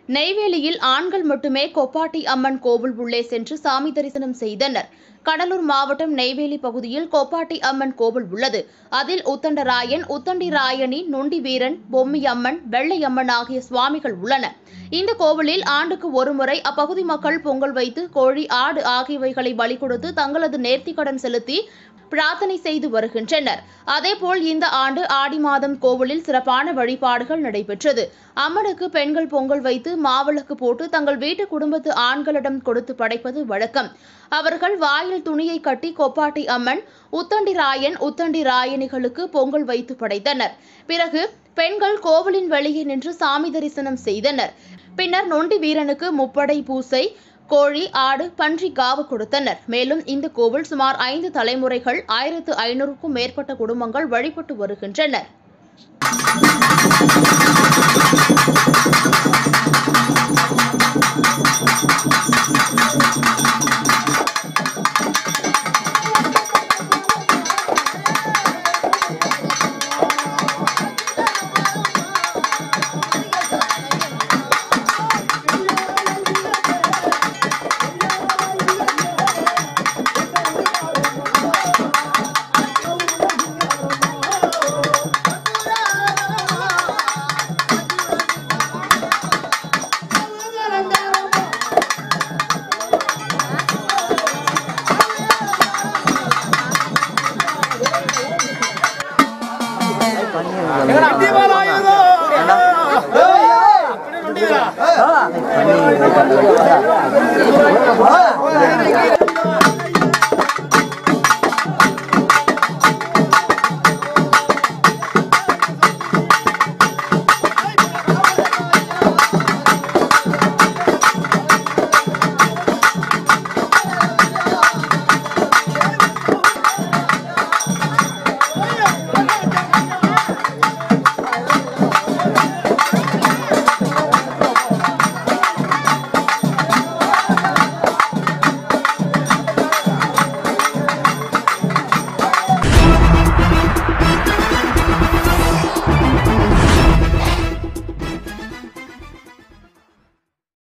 நெய்வேலியில் ஆண்கள் மட்டுமே கொப்பாட்டி அம்மன் கோவில் உள்ளே சென்று சாமி தரிசனம் செய்தனர் கடலூர் மாவட்டம் நெய்வேலி பகுதியில் கொப்பாட்டி அம்மன் கோவில் உள்ளது அதில் உத்தண்டராயன் உத்தண்டிராயணி நொண்டி வீரன் பொம்மி அம்மன் வெள்ளை அம்மன் ஆகிய சுவாமிகள் உள்ளன இந்த கோவிலில் ஆண்டுக்கு ஒருமுறை அப்பகுதி மக்கள் பொங்கல் வைத்து கோழி ஆடு ஆகியவைகளை பலி கொடுத்து தங்களது நேர்த்திக்கடன் செலுத்தி பிரார்த்தனை செய்து வருகின்றனர் அதேபோல் இந்த ஆண்டு ஆடி மாதம் கோவிலில் சிறப்பான வழிபாடுகள் நடைபெற்றது அம்மனுக்கு பெண்கள் பொங்கல் வைத்து மாவிளக்கு போட்டு தங்கள் வீட்டு குடும்பத்து ஆண்களிடம் கொடுத்து படைப்பது வழக்கம் அவர்கள் வாயில் துணியை கட்டி கொப்பாட்டி அம்மன் உத்தண்டி ராயன் உத்தண்டி ராயணிகளுக்கு பொங்கல் வைத்து படைத்தனர் பிறகு பெண்கள் கோவிலின் வெளியே நின்று சாமி தரிசனம் செய்தனர் பின்னர் நொண்டி வீரனுக்கு முப்படை பூசை கோழி ஆடு பன்றி காவு கொடுத்தனர் மேலும் இந்த கோவில் சுமார் ஐந்து தலைமுறைகள் ஆயிரத்து ஐநூறுக்கும் மேற்பட்ட குடும்பங்கள் வழிபட்டு வருகின்றனர் ஆ